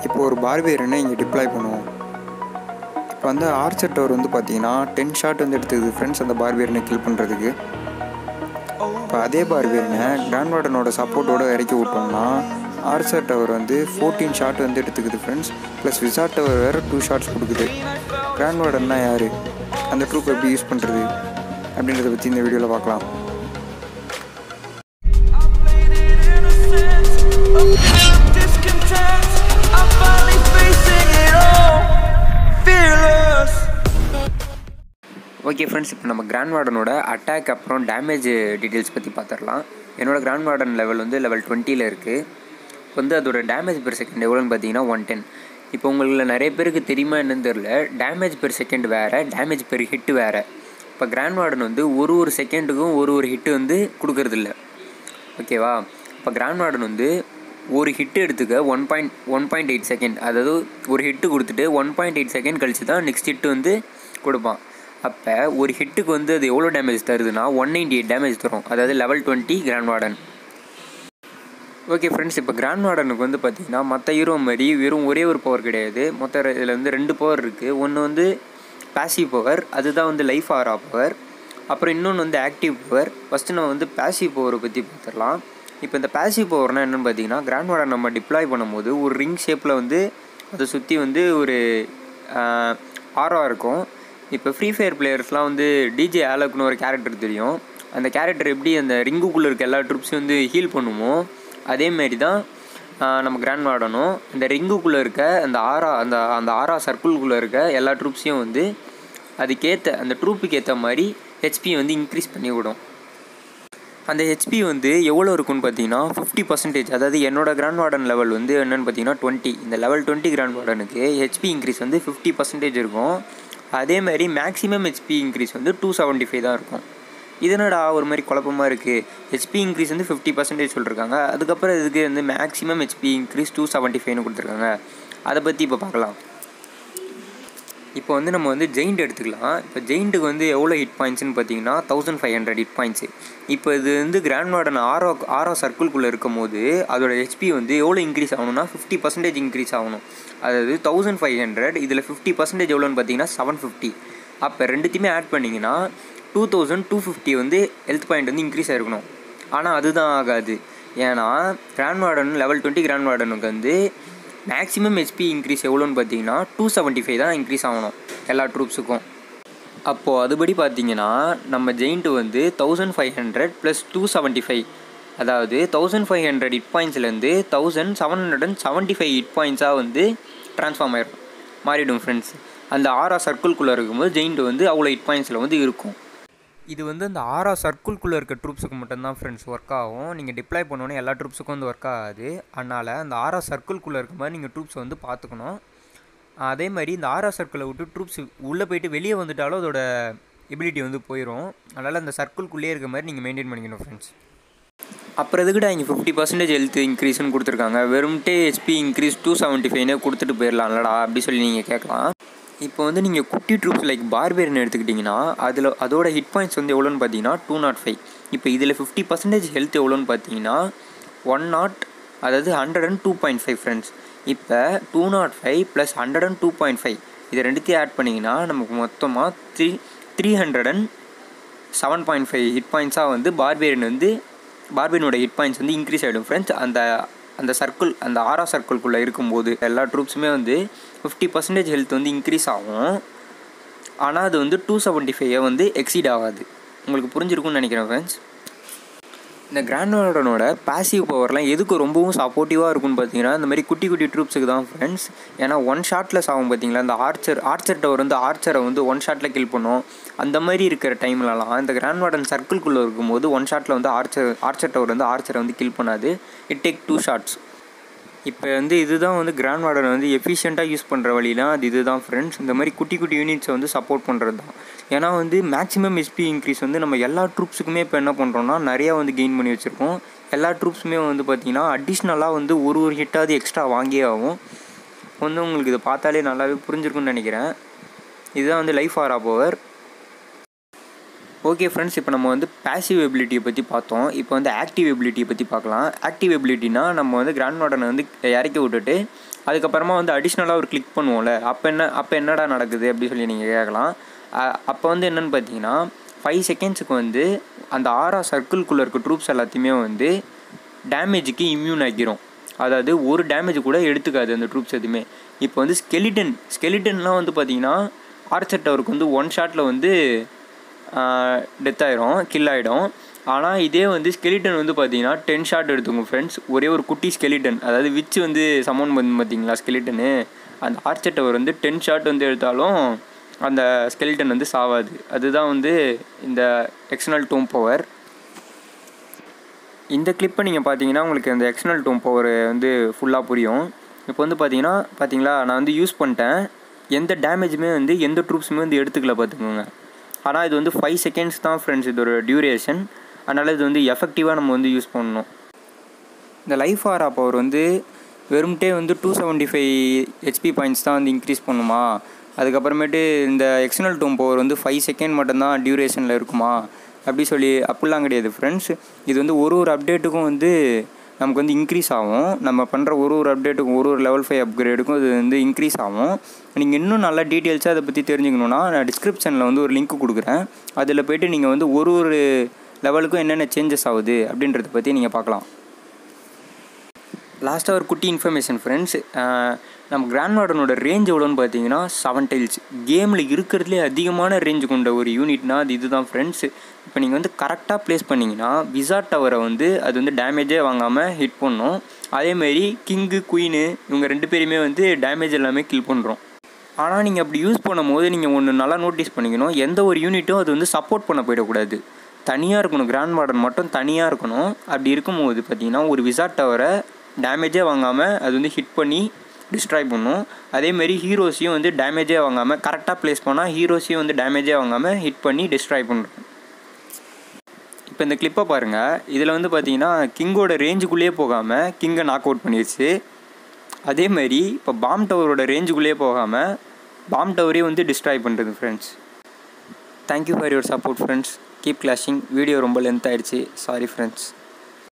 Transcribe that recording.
இப்போ ஒரு பார்பியரனை இங்கே டிப்ளாய் பண்ணுவோம் இப்போ வந்து ஆர்ச்சர் டவர் வந்து பார்த்தீங்கன்னா டென் ஷாட் வந்து எடுத்துக்குது ஃப்ரெண்ட்ஸ் அந்த பார்பியரனை கில் பண்ணுறதுக்கு இப்போ அதே பார்பியரனை கிராண்ட் வார்டனோட சப்போர்ட்டோட இறக்கி விட்டோம்னா ஆர்ச்சர் டவர் வந்து ஃபோர்டீன் ஷாட் வந்து எடுத்துக்குது ஃப்ரெண்ட்ஸ் ப்ளஸ் விசார்ட் டவர் வேறு டூ ஷாட்ஸ் கொடுக்குது கிராண்ட் வார்டன்னா யார் அந்த ட்ரூப் எப்படி யூஸ் பண்ணுறது அப்படின்றத பற்றி இந்த வீடியோவில் பார்க்கலாம் played it innocent, of discontent. I'm finally facing it all, fearless. Okay friends இப்போ நம்ம கிராண்ட் வார்டனோட அட்டாக் அப்புறம் டேமேஜ் டீட்டெயில்ஸ் பற்றி பார்த்துடலாம் என்னோட கிராண்ட் வார்டன் லெவல் வந்து லெவல் டுவெண்ட்டியில் இருக்குது இப்போ வந்து அதோட டேமேஜ் பெர் செகண்ட் எவ்வளோன்னு பார்த்தீங்கன்னா ஒன் டென் இப்போ உங்களில் நிறைய பேருக்கு தெரியுமா என்னன்னு தெரில டேமேஜ் பெர் செகண்ட் வேறு டேமேஜ் பெர் ஹிட் வேறு இப்போ கிராண்ட் வார்டன் வந்து ஒரு ஒரு செகண்டுக்கும் ஒரு ஒரு ஹிட்டு வந்து கொடுக்கறதில்ல ஓகேவா இப்போ கிராண்ட் வார்டன் வந்து ஒரு ஹிட்டு எடுத்துக்க one point one point eight second அதாவது ஒரு ஹிட்டு கொடுத்துட்டு ஒன் பாயிண்ட் எயிட் செகண்ட் கழிச்சு தான் நெக்ஸ்ட் ஹிட்டு வந்து கொடுப்பான் அப்போ ஒரு ஹிட்டுக்கு வந்து அது எவ்வளோ டேமேஜ் தருதுன்னா ஒன் நைன்டி எயிட் டேமேஜ் தரும் அதாவது level twenty grand warden okay friends இப்போ கிராண்ட் வார்டனுக்கு வந்து பார்த்தீங்கன்னா மற்ற ஹீரோ மாதிரி வெறும் ஒரே ஒரு பவர் கிடையாது மொத்த இதில் வந்து ரெண்டு பவர் இருக்குது ஒன்று வந்து பாசிவ் பவர் அதுதான் வந்து லைஃப் ஆரா பவர் அப்புறம் இன்னொன்று வந்து ஆக்டிவ் பவர் ஃபஸ்ட்டு நம்ம வந்து பாசிவ் பவரை பற்றி பார்த்துடலாம் இப்போ இந்த பாசிவ் பவர்னால் என்னென்னு பார்த்தீங்கன்னா கிராண்ட் வார்டன் நம்ம டிப்ளாய் பண்ணும்போது ஒரு ரிங் ஷேப்பில் வந்து அதை சுற்றி வந்து ஒரு ஆரா இருக்கும் இப்போ ஃப்ரீ ஃபயர் பிளேயர்ஸ்லாம் வந்து டிஜே ஆலக்குன்னு ஒரு கேரக்டர் தெரியும் அந்த கேரக்டர் எப்படி அந்த ரிங்குக்குள்ளே இருக்க எல்லா ட்ரூப்ஸையும் வந்து ஹீல் பண்ணுமோ அதேமாரி தான் ஆஹ், நம்ம கிராண்ட் வார்டனும் இந்த ரிங்குக்குள்ளே இருக்க அந்த ஆரா அந்த அந்த ஆரா சர்க்கிள்குள்ளே இருக்க எல்லா ட்ரூப்ஸையும் வந்து அதுக்கேற்ற அந்த ட்ரூப்புக்கு ஏற்ற மாதிரி ஹெச்பி வந்து இன்க்ரீஸ் பண்ணி விடும் அந்த ஹெச்பி வந்து எவ்வளோ இருக்குன்னு பார்த்தீங்கன்னா ஃபிஃப்டி பர்சன்டேஜ் அதாவது என்னோட கிராண்ட் வார்டன் லெவல் வந்து என்னென்னு பார்த்தீங்கன்னா டுவெண்ட்டி இந்த லெவல் டுவெண்ட்டி கிராண்ட் வார்டனுக்கு ஹெச்பி இன்க்ரீஸ் வந்து ஃபிஃப்டி பர்சன்டேஜ் இருக்கும் அதே மாதிரி மேக்ஸிமம் ஹெச்பி இன்க்ரீஸ் வந்து டூ செவன்ட்டி ஃபைவ் தான் இருக்கும் இதனடா ஒரு மாதிரி குழப்பமாக இருக்குது ஹெச்பி இன்க்ரீஸ் வந்து ஃபிஃப்டி பர்சன்டேஜ் சொல்லியிருக்காங்க அதுக்கப்புறம் இதுக்கு வந்து maximum HP increase two seventy ஃபைவ்னு கொடுத்துருக்காங்க அதை பற்றி இப்போ பார்க்கலாம் இப்போ வந்து நம்ம வந்து ஜெயிண்ட் எடுத்துக்கலாம் இப்போ ஜெயிண்ட்டுக்கு வந்து எவ்வளோ ஹிட் பாயிண்ட்ஸ்னு பார்த்தீங்கன்னா thousand five hundred hit points இப்போ இது வந்து கிராண்ட் வார்டன் ஆரோ ஆரோ சர்க்கிள்குள்ளே இருக்கும் போது அதோட ஹெச்பி வந்து எவ்வளோ இன்க்ரீஸ் ஆகணும்னா ஃபிஃப்டி பர்சன்டேஜ் இன்க்ரீஸ் ஆகணும் அதாவது தௌசண்ட் ஃபைவ் ஹண்ட்ரட் இதில் ஃபிஃப்டி பர்சன்டேஜ் எவ்வளோன்னு பார்த்தீங்கன்னா செவன் ஃபிஃப்டி அப்போ ரெண்டுத்தையுமே ஆட் பண்ணிங்கன்னா டூ தௌசண்ட் டூ ஃபிஃப்டி வந்து ஹெல்த் பாயிண்ட் வந்து இன்க்ரீஸ் ஆகிருக்கணும் ஆனால் அதுதான் ஆகாது ஏன்னா grand warden level twenty grand வார்டனுக்கு வந்து மேக்ஸிமம் ஹெச்பி இன்க்ரீஸ் எவ்வளோன்னு பார்த்தீங்கன்னா டூ செவன்ட்டி ஃபைவ் தான் இன்க்ரீஸ் ஆகணும் எல்லா ட்ரூப்ஸுக்கும் அப்போது அதுபடி பார்த்தீங்கன்னா நம்ம ஜெயிண்ட்டு வந்து thousand five hundred plus two seventy five அதாவது thousand five hundred hit பாயிண்ட்ஸ்லேருந்து thousand seven hundred and seventy five hit பாயிண்ட்ஸாக வந்து ட்ரான்ஸ்ஃபார்ம் ஆயிடும் மாறிடும் ஃப்ரெண்ட்ஸ் அந்த ஆரா சர்க்கிள்குள்ளே இருக்கும்போது ஜெயிண்ட் வந்து அவ்வளோ ஹிட் பாயிண்ட்ஸில் வந்து இருக்கும் இது வந்து அந்த ஆரா சர்க்கிள்குள்ளே இருக்க ட்ரூப்ஸுக்கு மட்டும்தான் ஃப்ரெண்ட்ஸ் ஒர்க் ஆகும் நீங்கள் டிப்ளாய் பண்ணோன்னே எல்லா ட்ரூப்ஸுக்கும் வந்து ஒர்க் ஆகாது அதனால் அந்த ஆரா சர்க்கிள்குள்ளே இருக்க மாதிரி நீங்கள் ட்ரூப்ஸை வந்து பார்த்துக்கணும் அதே மாதிரி இந்த ஆரா சர்க்கிளை விட்டு ட்ரூப்ஸ் உள்ளே போயிட்டு வெளியே வந்துட்டாலும் அதோட எபிலிட்டி வந்து போயிடும் அதனால் அந்த சர்க்கிள்குள்ளேயே இருக்க மாதிரி நீங்கள் மெயின்டைன் பண்ணிக்கணும் ஃப்ரெண்ட்ஸ் அப்புறம் எதுக்குடா இங்கே ஃபிஃப்டி பர்சன்டேஜ் ஹெல்த் இன்க்ரீஸ்னு கொடுத்துருக்காங்க வெறும்ட்டே ஹெச்பி இன்க்ரீஸ் டூ செவன்ட்டி ஃபைவ்னே கொடுத்துட்டு போயிடலாம்லடா அப்படி சொல்லி நீங்கள் கேட்கலாம் இப்போ வந்து நீங்கள் குட்டி ட்ரூப்ஸ் லைக் பார்பியர்னு எடுத்துக்கிட்டிங்கன்னா அதில் அதோட ஹிட் பாயிண்ட்ஸ் வந்து எவ்வளோன்னு பார்த்தீங்கன்னா டூ நாட் ஃபைவ் இப்போ இதில் ஃபிஃப்டி பர்சன்டேஜ் ஹெல்த் எவ்வளோன்னு பார்த்தீங்கன்னா ஒன் நாட் அதாவது hundred and two point five friends இப்போ two nought five plus hundred and two point five இது ரெண்டுத்தையும் ஆட் பண்ணிங்கன்னா நமக்கு மொத்தமாக three three hundred and seven point five hit பாயிண்ட்ஸாக வந்து பார்பியன் வந்து பார்பியனோட ஹிட் பாயிண்ட்ஸ் வந்து இன்க்ரீஸ் ஆகிடும் ஃப்ரெண்ட்ஸ் அந்த அந்த சர்க்கிள் அந்த ஆரா சர்க்கிள்குள்ளே இருக்கும்போது எல்லா ட்ரூப்ஸுமே வந்து ஃபிஃப்டி பர்சன்டேஜ் ஹெல்த் வந்து இன்க்ரீஸ் ஆகும் ஆனால் அது வந்து டூ செவன்ட்டி ஃபைவை வந்து எக்ஸீட் ஆகாது உங்களுக்கு புரிஞ்சிருக்கும்னு நினைக்கிறேன் ஃப்ரெண்ட்ஸ் இந்த கிராண்ட் வார்டனோட பாசிவ் பவர்லாம் எதுக்கு ரொம்பவும் சப்போர்ட்டிவாக இருக்கும்னு பார்த்தீங்கன்னா இந்த மாதிரி குட்டி குட்டி ட்ரூப்ஸுக்கு தான் ஃப்ரெண்ட்ஸ் ஏன்னா ஒன் ஷாட்டில் சாகும் பார்த்தீங்களா இந்த ஆர்ச்சர் ஆர்ச்சர் டவர் வந்து ஆர்ச்சரை வந்து ஒன் ஷாட்டில் கில் பண்ணும் அந்த மாதிரி இருக்கிற டைம்லலாம் இந்த கிராண்ட் வார்டன் சர்க்கிள்குள்ளே இருக்கும்போது ஒன் ஷாட்டில் வந்து ஆர்ச்சர் ஆர்ச்சர் டவர் வந்து ஆர்ச்சரை வந்து கில் பண்ணாது இட் டேக் டூ ஷாட்ஸ் இப்போ வந்து இதுதான் வந்து கிராண்ட் வார்டன் வந்து எஃபிஷியண்ட்டாக யூஸ் பண்ணுற வழினா அது இதுதான் ஃப்ரெண்ட்ஸ் இந்த மாதிரி குட்டி குட்டி யூனிட்ஸை வந்து சப்போர்ட் பண்ணுறது தான் ஏன்னா வந்து மேக்ஸிமம் எஸ்பி இன்க்ரீஸ் வந்து நம்ம எல்லா ட்ரூப்ஸுக்குமே இப்போ என்ன பண்ணுறோம்னா நிறையா வந்து கெயின் பண்ணி வச்சுருக்கோம் எல்லா ட்ரூப்ஸுமே வந்து பார்த்திங்கன்னா அடிஷ்னலாக வந்து ஒரு ஒரு ஹிட்டாவது எக்ஸ்ட்ரா வாங்கியே ஆகும் வந்து உங்களுக்கு இதை பார்த்தாலே நல்லாவே புரிஞ்சிருக்கும்னு நினைக்கிறேன் இதுதான் வந்து லைஃப் ஆரா பவர் ஓகே ஃப்ரெண்ட்ஸ் இப்போ நம்ம வந்து பேசிவ் எபிலிட்டியை பற்றி பார்த்தோம் இப்போ வந்து ஆக்டிவ் எபிலிட்டியை பற்றி பார்க்கலாம் ஆக்டிவ் எபிலிட்டினா நம்ம வந்து கிராண்ட் வார்டனை வந்து இறக்கி விட்டுட்டு அதுக்கப்புறமா வந்து அடிஷ்னலாக ஒரு கிளிக் பண்ணுவோம்ல அப்போ என்ன அப்போ என்னடா நடக்குது அப்படி சொல்லி நீங்கள் கேட்கலாம் அப்போ வந்து என்னென்னு பார்த்தீங்கன்னா ஃபைவ் செகண்ட்ஸுக்கு வந்து அந்த ஆறா சர்க்கிள்குள்ளே இருக்க ட்ரூப்ஸ் எல்லாத்தையுமே வந்து டேமேஜுக்கு இம்யூன் ஆக்கிரும் அதாவது ஒரு டேமேஜ் கூட எடுத்துக்காது அந்த ட்ரூப்ஸ் எதுவுமே இப்போ வந்து ஸ்கெலிட்டன் ஸ்கெலிட்டன்லாம் வந்து பார்த்தீங்கன்னா ஆர்ச்சர் டவருக்கு வந்து ஒன் ஷாட்டில் வந்து டெத் ஆயிரும் கில் ஆகிடும் ஆனால் இதே வந்து ஸ்கெலிட்டன் வந்து பார்த்தீங்கன்னா டென் ஷாட் எடுத்துக்கோங்க ஃப்ரெண்ட்ஸ் ஒரே ஒரு குட்டி ஸ்கெலிட்டன் அதாவது விச் வந்து சமௌண்ட் வந்து பார்த்தீங்களா ஸ்கெலிட்டனு அந்த ஆர்ச்சர் டவர் வந்து டென் ஷாட் வந்து எடுத்தாலும் அந்த ஸ்கெலிட்டன் வந்து சாவாது அதுதான் வந்து இந்த எக்ஸ்டர்னல் டோம் பவர் இந்த கிளிப்பை நீங்கள் பார்த்தீங்கன்னா உங்களுக்கு அந்த எக்ஸ்டர்னல் டோம் பவர் வந்து ஃபுல்லாக புரியும் இப்போ வந்து பார்த்தீங்கன்னா பார்த்தீங்களா நான் வந்து யூஸ் பண்ணிட்டேன் எந்த டேமேஜுமே வந்து எந்த ட்ரூப்ஸுமே வந்து எடுத்துக்கல பார்த்துக்கோங்க ஆனால் இது வந்து ஃபைவ் செகண்ட்ஸ் தான் ஃப்ரெண்ட்ஸ் இதோட டியூரேஷன் அதனால் இது வந்து எஃபெக்டிவாக நம்ம வந்து யூஸ் பண்ணணும் இந்த லைஃப் ஆரா பவர் வந்து வெறும்ட்டே வந்து two seventy five HP points தான் வந்து இன்க்ரீஸ் பண்ணுமா அதுக்கப்புறமேட்டு இந்த எக்ஸ்டர்னல் டோம் பவர் வந்து ஃபைவ் செகண்ட் மட்டும்தான் டியூரேஷனில் இருக்குமா அப்படி சொல்லி அப்படிலாம் கிடையாது ஃப்ரெண்ட்ஸ் இது வந்து ஒரு ஒரு அப்டேட்டுக்கும் வந்து நமக்கு வந்து இன்க்ரீஸ் ஆகும் நம்ம பண்ணுற ஒரு ஒரு அப்டேட்டுக்கும் ஒரு ஒரு லெவல் ஃபைவ் அப்கிரேடுக்கும் இது வந்து இன்க்ரீஸ் ஆகும் நீங்கள் இன்னும் நல்லா டீட்டெயில்ஸாக அதை பற்றி தெரிஞ்சுக்கணுன்னா நான் டிஸ்கிரிப்ஷனில் வந்து ஒரு லிங்க் கொடுக்குறேன் அதில் போய்ட்டு நீங்கள் வந்து ஒரு ஒரு லெவலுக்கும் என்னென்ன சேஞ்சஸ் ஆகுது அப்படின்றத பற்றி நீங்கள் பார்க்கலாம் லாஸ்ட்டாக ஒரு குட்டி இன்ஃபர்மேஷன் ஃப்ரெண்ட்ஸ் நம்ம கிராண்ட் வார்டனோட ரேஞ்ச் எவ்வளோன்னு பார்த்தீங்கன்னா செவன் டைல்ஸ் கேமில் இருக்கிறதுலே அதிகமான ரேஞ்ச் கொண்ட ஒரு யூனிட்னா அது இதுதான் ஃப்ரெண்ட்ஸ் இப்போ நீங்கள் வந்து கரெக்டாக ப்ளேஸ் பண்ணிங்கன்னா விசா டவரை வந்து அது வந்து டேமேஜே வாங்காமல் ஹிட் பண்ணும் அதேமாரி கிங்கு குயினு இவங்க ரெண்டு பேருமே வந்து டேமேஜ் எல்லாமே கில் பண்ணுறோம் ஆனால் நீங்கள் அப்படி யூஸ் பண்ணும்போது நீங்கள் ஒன்று நல்லா நோட்டீஸ் பண்ணிக்கணும் எந்த ஒரு யூனிட்டும் அது வந்து சப்போர்ட் பண்ண போயிடக்கூடாது தனியாக இருக்கணும் கிராண்ட் வார்டன் மட்டும் தனியாக இருக்கணும் அப்படி இருக்கும்போது பார்த்தீங்கன்னா ஒரு விசாட் டவரை டேமேஜே வாங்காமல் அது வந்து ஹிட் பண்ணி டிஸ்ட்ராய் பண்ணும் அதேமாரி ஹீரோஸையும் வந்து டேமேஜே வாங்காமல் கரெக்டாக ப்ளேஸ் பண்ணால் ஹீரோஸையும் வந்து டேமேஜே வாங்காமல் ஹிட் பண்ணி டிஸ்ட்ராய் பண்ணுறோம் இப்போ இந்த கிளிப்பை பாருங்கள் இதில் வந்து பார்த்தீங்கன்னா கிங்கோட ரேஞ்சுக்குள்ளேயே போகாமல் கிங்கை நாக் அவுட் பண்ணிடுச்சு அதே மாதிரி இப்போ பாம் டவரோட ரேஞ்சுக்குள்ளேயே போகாமல் பாம் டவரே வந்து டிஸ்ட்ராய் பண்ணுறது friends thank you for your support friends keep clashing video ரொம்ப லென்த் ஆகிடுச்சு சாரி ஃப்ரெண்ட்ஸ்